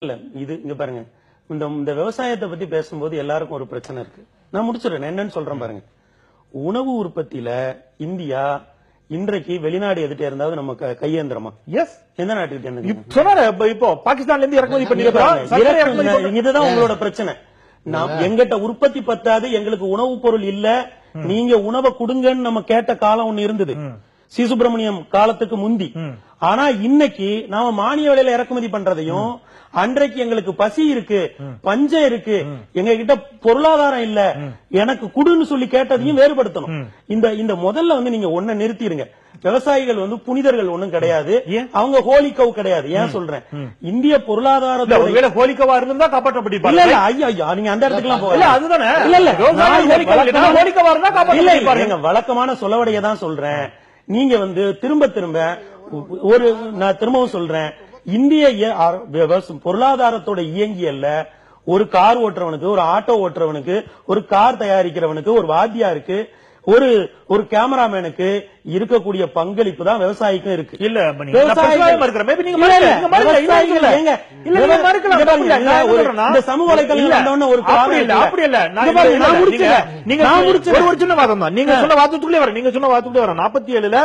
இல்ல இது இங்க பாருங்க இந்த இந்த விவசாயத்தை பத்தி பேசும்போது எல்லாருக்கும் ஒரு பிரச்சனை இருக்கு நான் முடிச்சிடுறேன் என்னன்னு சொல்றேன் பாருங்க உணவு உற்பத்தியில இந்தியா இன்றைக்கு வெளிநாடு எதுட்டே இருந்தாவது நம்ம க- கையேந்திரமா எஸ் எந்த நாட்டுக்கிட்ட இருந்து சொன்னாரு இப்ப இப்போ பாகிஸ்தான்ல இருந்து இறக்குமதி பண்ணி சர்க்கரை இறக்குமதி இறக்குமதி- பண்ணி- இதுதான் உங்களோட பிரச்சனை நாம் எங்கிட்ட உற்பத்தி பத்தாது எங்களுக்கு உணவுப் பொருள் இல்ல நீங்க உணவை கொடுங்கன்னு நம்ம கேட்ட காலம் ஒண்ணு இருந்தது சி சுப்பிரமணியம் காலத்துக்கு முந்தி ஆனா இன்னைக்கு நாம மானிய விலையில இறக்குமதி பண்றதையும் அன்றைக்கு எங்களுக்கு பசி இருக்கு பஞ்சம் இருக்கு எங்க கிட்ட பொருளாதாரம் இல்ல எனக்கு குடுன்னு சொல்லி கேட்டதையும் வேறுபடுத்தணும் இந்த இந்த முதல்ல வந்து நீங்க ஒன்ன நிறுத்திடுங்க விவசாயிகள் வந்து புனிதர்கள் ஒண்ணும் கிடையாது ஏன்? அவங்க ஹோலி கவ் கிடையாது ஏன் சொல்றேன் இந்திய இல்ல, பொருளாதாரத்தோட ஒருவேளை ஹோலிக்கவா இருந்தா இல்ல காப்பாற்றப்பட்டிருப்பாரு இல்ல ஐயா ஐயா நீங்க அந்த இடத்துக்குலாம் போக இல்ல, அதுதானே. இல்ல இல்ல விவசாயி நான் இல்ல, கோரிக்கை இல்ல, வழக்கமான- கோரிக்கை வரதா காப்பாத்த இல்ல, இல்ல, முடிப்பாரு. ஏங்க, வழக்கமான சொலவடைய தான் சொல்றேன் நீங்க வந்து திரும்ப திரும்ப ஒரு நான் திரும்பவும் சொல்றேன் இந்திய இய- அர- விவச- பொருளாதாரத்தோட இயங்கியல்ல ஒரு கார் ஓட்டுறவனுக்கு ஒரு ஆட்டோ ஓட்டுறவனுக்கு ஒரு கார் தயாரிக்கிறவனுக்கு ஒரு வாத்தியாருக்கு ஒரு ஒரு கேமராமேனுக்கு இருக்கக்கூடிய பங்களிப்பு தான் விவசாயிக்கும் இருக்கு இல்ல, அப்ப நீங்க நான் பெருசாவே மறுக்கிறேன். Maybe நீங்க இல்ல, மறுக்கல. இல்ல, நீங்க மறுக்கல. இல்ல, விவசாயிகள் இல்ல. ஏங்க, இல்ல, நீங்க மறுக்கலாம். இங்க தப்பு இல்ல. பாருங்க, நான் என்ன ஒரு- சொல்றேன்னா, இந்த சமூக வலைத்தளங்கள் இல்ல, வந்தவுடனே ஒரு அப்படி காரணம் இல்ல, இருக்குல்ல. அப்படி இல்ல. நான் இங்க பாருங்க, இல்ல, நான் இல்ல, முடிச்சிடுறேன். நீங்க- நீங்க நான் ஒரு- முடிச்சிடுறேன். ஒரு சின்ன வாதம் தான். நீங்க சொன்ன வாதத்துக்குள்ளே வரேன். நீங்க சொன்ன வாதத்துக்குள்ளே வரேன். 47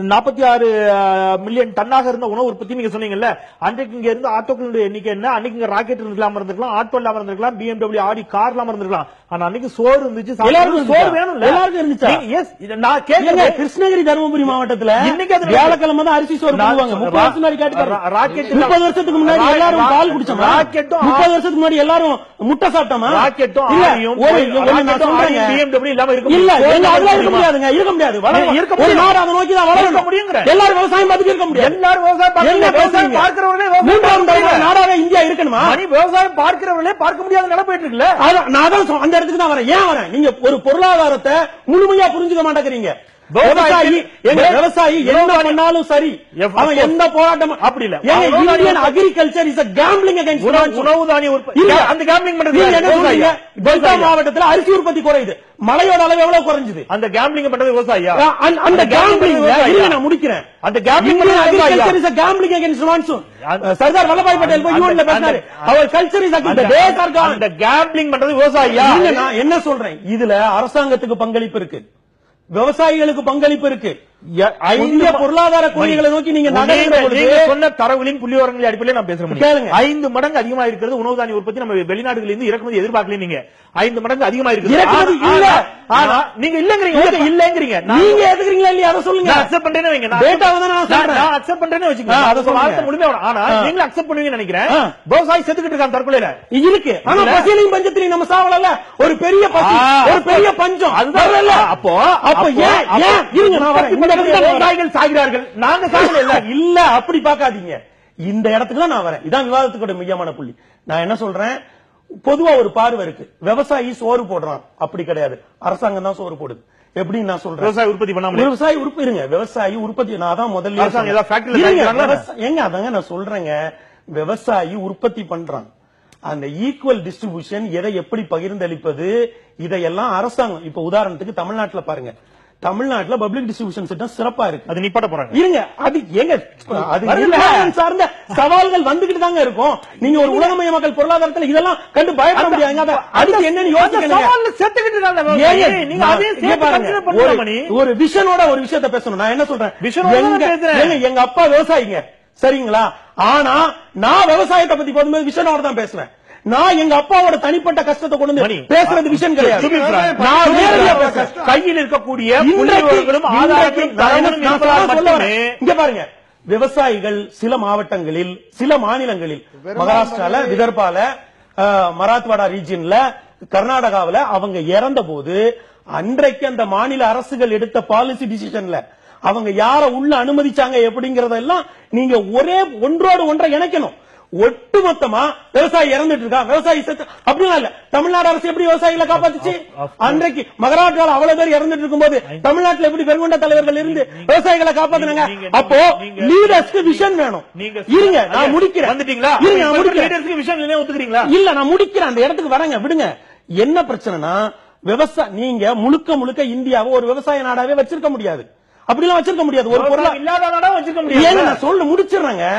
46 மில்லியன் டன்னாக இருந்த உணவு உற்பத்தி நீங்க சொன்னீங்கல்ல அன்றைக்கு இங்க இருந்து ஆட்டோக்களுடைய எண்ணிக்கை என்ன அன்னைக்கு இங்க ராக்கெட் இல்லாம இருந்திருக்கலாம் ஆட்டோ இல்லாம இருந்திருக்கலாம் BMW ஆடி கார் இல்லாம இருந்திருக்கலாம் ஆனா அன்னைக்கு சோறு இருந்துச்சு சாப்பாடு எல்லாருக்கும் சோறு இருந்துச்சா? வேணும்ல எல்லாருக்கும் இருந்துச்சா? நீங்க- yes, இத நான் ஏங்க, கேக்குறேன் கிருஷ்ணகிரி தருமபுரி மாவட்டத்துல இன்னைக்கு அது வியாழக்கிழமை தான் அரிசி சோறு நான் போடுவாங்க சொல்றேன். முப்பது வருஷம் முன்னாடி கேட்டு பாருங்க. ரா- ராக்கெட் முப்பது வருஷத்துக்கு முன்னாடி ரா- எல்லாரும் ரா- பால் குடிச்சோமா ராக்கெட்டும் முப்பது வருஷத்துக்கு முன்னாடி எல்லாரும் முட்டை சாப்பிட்டோமா ராக்கெட்டும் இல்ல, ஆரியும் ஒரு- போய்- ஒண்ணு நான் ராக்கெட்டும் சொல்றேங்க. ஆரியும் BMW இல்லாம இருக்க இல்ல முடியும். எங்க அதெல்லாம் இருக்க முடியுமா? முடியாதுங்க இருக்க முடியாது வளரும். இருக்க ஒரு முடியும். நாடு அதை நோக்கி தான் இருக்க வளரணும் முடியுங்கிறேன். எல்லாரும் விவசாயம் பார்த்துட்டு இருக்க முடியாது எல்லாரும் விவசாயம் பார்க்க என்ன முடியாது. விவசாயம் பேசுறீங்க? பார்க்கிறவர்களே விவசாயம் மூன்றாம் பார்க்க தலைமுறை முடியாது. நாடாவே இந்தியா இருக்கணுமா மணி விவசாயம் பார்க்கிறவர்களே பார்க்க முடியாத நிலை போயிட்டு இருக்குல்ல அதான் நான் அதான் சொ- அந்த இடத்துக்கு தான் வரேன் ஏன் வரேன் நீங்க ஒரு பொருளாதாரத்தை முழுமையா புரிஞ்சுக்க மாட்டேங்கிறீங்க விவசாயி எங்க விவசாயி என்ன பண்ணாலும் சரி Of அவன் course. எந்த போராட்டம் அப்படி இல்ல. ஏங்க உணவு இந்தியன் தானியம் agriculture is a gambling against உணவு monsoon. உணவு தானிய உற்பத்தி இல்ல. அந்த கேம்பிளிங் பண்றது நீங்க என்ன சொல்றீங்க விவசாயியா? டெல்டா மாவட்டத்துல அரிசி உற்பத்தி குறையுது மழையோட அளவு எவ்வளவு குறைஞ்சது அந்த கேம்பிளிங் பண்றது விவசாயியா அந்த- அந்த gambling ல- இருங்க, நான் முடிக்கிறேன் அந்த gambling Indian பண்றது விவசாயியா? agriculture is a gambling against monsoon. அந்த- சர்தார் வல்லபாய் பட்டேல் போய் அந்த- யூஎன்ல பேசினாரு அந்த- அவர் culture is the days are gone அந்த கேம்பிளிங் பண்றது விவசாயியா இருங்க, நான் என்ன சொல்றேன் இதுல அரசாங்கத்துக்கு பங்களிப்பு இருக்கு விவசாயிகளுக்கு பங்களிப்பு இருக்கு இந்திய பொருளாதார கொள்கைகளை நோக்கி நீங்க நகர்கிற நீங்க- பொழுது நீங்க சொன்ன தரவுகளின் புள்ளிவரங்களின் அடிப்படையில் நான் பேசுறேன் கேளுங்க. ஐந்து மடங்கு அதிகமா இருக்கிறது உணவு தானிய உற்பத்தி நம்ம வெளிநாடுகளில் இருந்து இறக்குமதி எதிர்பார்க்கல நீங்க ஐந்து மடங்கு அதிகமா இருக்குது இறக்குமதி ஆனா- இல்ல. ஆனா நீங்க இல்லங்கறீங்க ஓகே, இல்லங்கறீங்க நான் நீங்க எதுக்குறீங்களா இல்லையா அதை சொல்லுங்க நான் அக்செப்ட் பண்றேன்னு வைங்க நான் டேட்டாவை தான் நான் சொல்றேன். நான் அக்செப்ட் பண்றேன்னு ஆ, வச்சுக்கோங்க அதை அதை சொல்லுங்க. வார்த்தை முழுமையா வரும். ஆனா ஆ. நீங்களும் அக்செப்ட் பண்ணுவீங்கன்னு நினைக்கிறேன் ஆ. விவசாயி செத்துக்கிட்டு இருக்கான் தற்கொலையில இருக்கு ஆனா இல்ல. பசியிலையும் பஞ்சத்திலையும் நம்ம சாவலல்ல ஒரு பெரிய பசி ஆ, ஒரு பெரிய பஞ்சம் அதுதான் வரல அப்போ அப்ப ஏன் ஏன் இருங்க நான் வரேன் இந்த இடத்துக்கு தான் நான் வரேன். விவசாயிகள் சாகிறார்கள் நாங்க சாகல இல்ல இல்ல அப்படி பார்க்காதீங்க இந்த இடத்துக்கு தான் நான் வரேன் இதான் விவாதத்துக்கு முக்கியமான புள்ளி நான் என்ன சொல்றேன் பொதுவா ஒரு பார்வை இருக்கு விவசாயி சோறு போடுறான் அப்படி கிடையாது அரசாங்கம் தான் சோறு போடுது எப்படின்னு நான் சொல்றேன் விவசாய உற்பத்தி பண்ணாம விவசாயி உற்பத்தி இருங்க விவசாயி உற்பத்தி நான் தான் முதல்ல அரசாங்கம் ஏதாவது factory ல இருங்க, தயாரிக்கிறாங்களா? விவசா- ஏங்க அதாங்க நான் சொல்றேங்க விவசாயி உற்பத்தி பண்றான் அந்த ஈக்குவல் டிஸ்ட்ரிபியூஷன் எதை எப்படி பகிர்ந்தளிப்பது இதையெல்லாம் அரசாங்கம் இப்ப உதாரணத்துக்கு தமிழ்நாட்டுல பாருங்க தமிழ்நாட்டுல பப்ளிக் டிஸ்ட்ரிபியூஷன் சிஸ்டம் சிறப்பா இருக்கு அது நிப்பாட்ட போறாங்க இருங்க அது எங்க அது வரல. நிர்வாகம் சார்ந்த சவால்கள் வந்துகிட்டு தாங்க இருக்கும் நீங்க ஒரு உலகமயமாக்கல் பொருளாதாரத்துல இதெல்லாம் கண்டு பயப்பட முடியாதுங்க அதை அடுத்து என்னன்னு அந்த யோசிக்கணுங்க சவால்ல செத்துக்கிட்டு இருக்காங்க விவசாயி. ஏங்க, நீங்க நான் அதையும் இங்க சேர்த்து பாருங்க, consider பண்ணுங்க ஒரு- மணி. ஒரு விஷனோட ஒரு விஷயத்தை பேசணும் நான் என்ன சொல்றேன் விஷனோட தான் எங்க- பேசுறேன். ஏங்க, எங்க அப்பா விவசாயிங்க சரிங்களா ஆனா நான் விவசாயத்தை பத்தி போகும்போது விஷனோட தான் பேசுறேன் நான் எங்க அப்பாவோட தனிப்பட்ட கஷ்டத்தை கொண்டு மணி. வந்து பேசுறது விஷயம் கிடையாது To be frank, நான் to be நேரடியா frank, பேசுறேன் கையில் இருக்கக்கூடிய இன்றைக்கு- புள்ளிவிவரங்களும் ஆதாரங்களும் இன்றைக்கு நான் என்ன- தரவுகளும் நான் இருப்பதால் சொல்ல மட்டுமே வரேன். இங்க பாருங்க விவசாயிகள் சில மாவட்டங்களில் சில மாநிலங்களில் மகாராஷ்டிரால விதர்பால அஹ், மராத்வாடா ரீஜியன்ல கர்நாடகாவுல அவங்க இறந்த போது அன்றைக்கு அந்த மாநில அரசுகள் எடுத்த பாலிசி டிசிஷன்ல அவங்க யார உள்ள அனுமதிச்சாங்க எப்படிங்கறதெல்லாம் நீங்க ஒரே ஒன்றோடு ஒன்றை இணைக்கணும் ஒட்டுமொத்தமா விவசாயி இறந்துட்டு இருக்கான் விவசாயி செத்து அப்படிலாம் இல்ல தமிழ்நாடு அரசு எப்படி விவசாயிகளை காப்பாத்துச்சு அன்றைக்கு மகாராஷ்டிரால அவ்வளவு பேர் இறந்துட்டு இருக்கும்போது தமிழ்நாட்டுல எப்படி பெருங்கொண்ட தலைவர்கள் இருந்து விவசாயிகளை காப்பாத்துனாங்க நீங்க- அப்போ நீங்க- லீடர்ஸ்க்கு விஷன் வேணும் நீங்க இருங்க நான் ஐயா, முடிக்கிறேன் வந்துட்டீங்களா இருங்க நான் இப்ப முடிக்கிறேன் leadersக்கு விஷயம் இல்லையா ஒத்துக்கிறீங்களா இல்ல நான் முடிக்கிறேன் அந்த இடத்துக்கு வரேங்க விடுங்க என்ன பிரச்சனைனா விவசாய நீங்க முழுக்க முழுக்க இந்தியாவை ஒரு விவசாய நாடாவே வச்சிருக்க முடியாது அப்படிலாம் வச்சிருக்க முடியாது ஒரு பொருளா இல்லாத நாடா வச்சுக்க ஏங்க முடியாது நான் சொல்ல முடிச்சிடுறேங்க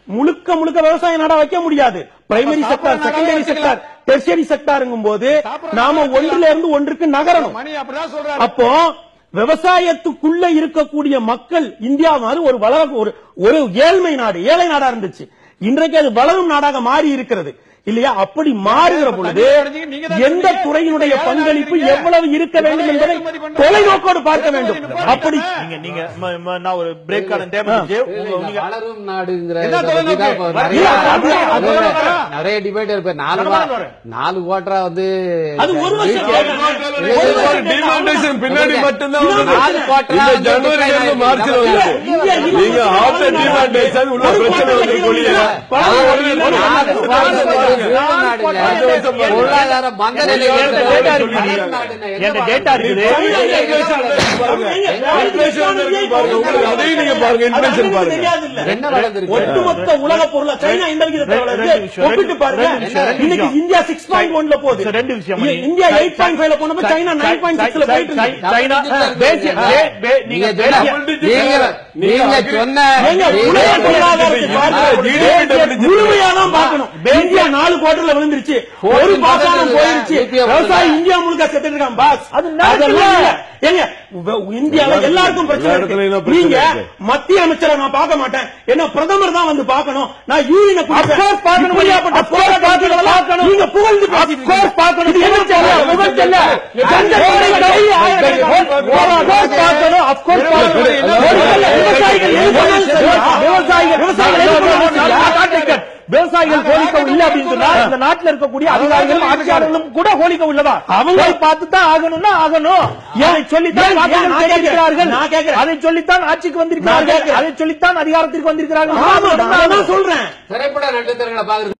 முழுக்க முழுக்க விவசாய நாடா வைக்க முடியாது பிரைமரி அப்ப செக்டார் சாப்பிடுற செகண்டரி நாடா செக்டார் டெர்ஷரி செக்டாருங்கும் போது சாப்பிடுற நாம நாடா ஒன்றுல இருந்து ஒன்றுக்கு நகரணும் மணி அப்படிதான் சொல்றாரு அப்போ விவசாயத்துக்குள்ள இருக்கக்கூடிய மக்கள் இந்தியா மாதிரி ஒரு வளர ஒரு ஒரு ஏழ்மை நாடு ஏழை நாடா இருந்துச்சு இன்றைக்கு அது வளரும் நாடாக மாறி இருக்கிறது இல்லையா அப்படி மாறுகிற பொழுது நீங்க தான் எந்த சொன்னீங்க. துறையினுடைய ஏழை பங்களிப்பு நாடு எவ்வளவு இருக்க வேண்டும் இவ்வளவு என்பதை ஏற்றுமதி பண்றாங்க. தொலைநோக்கோடு பார்க்க வேண்டும் அப்படி நீங்க நீங்க ம- ம- நான் ஒரு பிரேக் கார்டன் தேவைப்படுச்சு இல்ல, உங்க இல்ல, நீங்க வளரும் நாடுங்கிற என்ன இதை பத்தி தான் இப்ப தொலைநோக்கு? நிறைய இல்ல, அது- அது இல்ல, வரா. நிறைய டிபேட் இருக்கு நாலு நடமாடு வா- வரேன். நாலு ஓட்டரா வந்து அது ஒரு வருஷம் இல்ல, டிமாண்டேஷன் பின்னாடி மட்டும்தான் இது வந்து நாலு quarter இந்த ஆ வந்து ஜனவரில இருந்து decline மார்ச்ல ஆயிருக்கு. வந்து இந்தியா இருபது நீங்க வருஷம் ஆஃப்டர் வளர்ந்த டிமாண்டேஷன் உள்ள ஒரு பிரச்சனை quarter வந்து ல கொள்ளிய பரவாயில்ல, நாலு இல்ல, வருஷம் நாலு பாருங்க. quarter பாருங்க. வீழ்ந்த நாடு இல்ல. அடுத்த வருஷம் பாருங்க. பொருளாதார மந்த நிலை என்கிட்ட ஏற்பட்ட data ஒரு இருக்குது. வளரும் நாடுன்னா என்ன என்கிட்ட பாருங்க? data இருக்குது. Inflation இருக்கு பாருங்க. Inflation இருக்கு பாருங்க. உங்களுக்கு அதையும் நீங்க பாருங்க. Inflation பாருங்க. தெரியாது இல்ல என்ன வளர்ந்திருக்கு? ஒட்டுமொத்த உலக பொருளா சைனா இந்த விகிதத்தை ரெண்டு வளருது நிமிஷம், ஒப்பிட்டு பாருங்க ரெண்டு நிமிஷம், ரெண்டு இன்னைக்கு நிமிஷம். இந்தியா சிக்ஸ் பாயிண்ட் ஒன்ல போகுது சரி, ரெண்டு விஷயம் மணி. இந்தியா சை- எயிட் பாயிண்ட் ஃபைவ்ல போனப்ப சைனா நைன் பாயிண்ட் சிக்ஸ்ல போயிட்டு சை- இருக்கு சைனா double digit தேசிய இருக்கு. தே- தே- நீங்க நீங்க சொன்ன- தேசிய நீங்க நீங்க சொன்ன ஏங்க, நீங்க உலக சொன்ன- பொருளாதாரத்தை பாருங்க. GDP double digit. முழுமையா தான் பார்க்கணும் இந்தியா நாலு குவார்டர்ல விழுந்துருச்சு ஒரு பாசானம் போயிருச்சு UPA விவசாயி இந்தியா முழுக்க செத்துட்டு இருக்கான் பாஸ் அது நடக்கல. அதெல்லாம் இல்ல. ஏங்க வ- இந்தியால எல்லாருக்கும் பிரச்சனை எல்லா இடத்துலயும் இருக்கு பிரச்சனை நீங்க இருக்கு. மத்திய அமைச்சரை நான் பார்க்க மாட்டேன் என்ன பிரதமர் தான் வந்து பார்க்கணும் நான் யூனியனை Of course பார்க்கணும். இப்படியாப்பட்ட Of course போராட்டங்களை பார்க்கணும். நீங்க புகழ்ந்து Of பேசிட்டு course இருக்கீங்க. பார்க்கணும். இது என்ன புகழ்ச்சி அல்ல, புகழ்ச்சி அல்ல. கண்ட கோடிகளை ஆயிரக்கணக்கான- Of course பார்க்கணும். Of course பார்க்கணும். விவசாயிகள் எது சொன்னாலும் சரியா? விவசாயிகள் விவசாயிகள் எது சொன்னாலும் சரியா? விவசாயிகள் விவசாயிகள் கோரிக்கை இல்ல அப்படின்னு சொன்னா இந்த நாட்டுல இருக்கக்கூடிய அதிகாரிகளும் ஆட்சியாளர்களும் கூட கோரிக்கை உள்ளதா அவங்க போய் பார்த்து தான் ஆகணும்னா ஆகணும் அதை சொல்லித்தான் ஏன், வாக்குகள் நான் கேட்டிருக்கிறார்கள் நான் கேட்கிறேன். அதை சொல்லித்தான் ஆட்சிக்கு நான் வந்திருக்கிறார்கள் கேட்கிறேன். அதை சொல்லித்தான் அதிகாரத்திற்கு வந்திருக்கிறார்கள் ஆமா நான் அதான் சொல்றேன் திரைப்பட நட்சத்திரங்களை பாக்குறது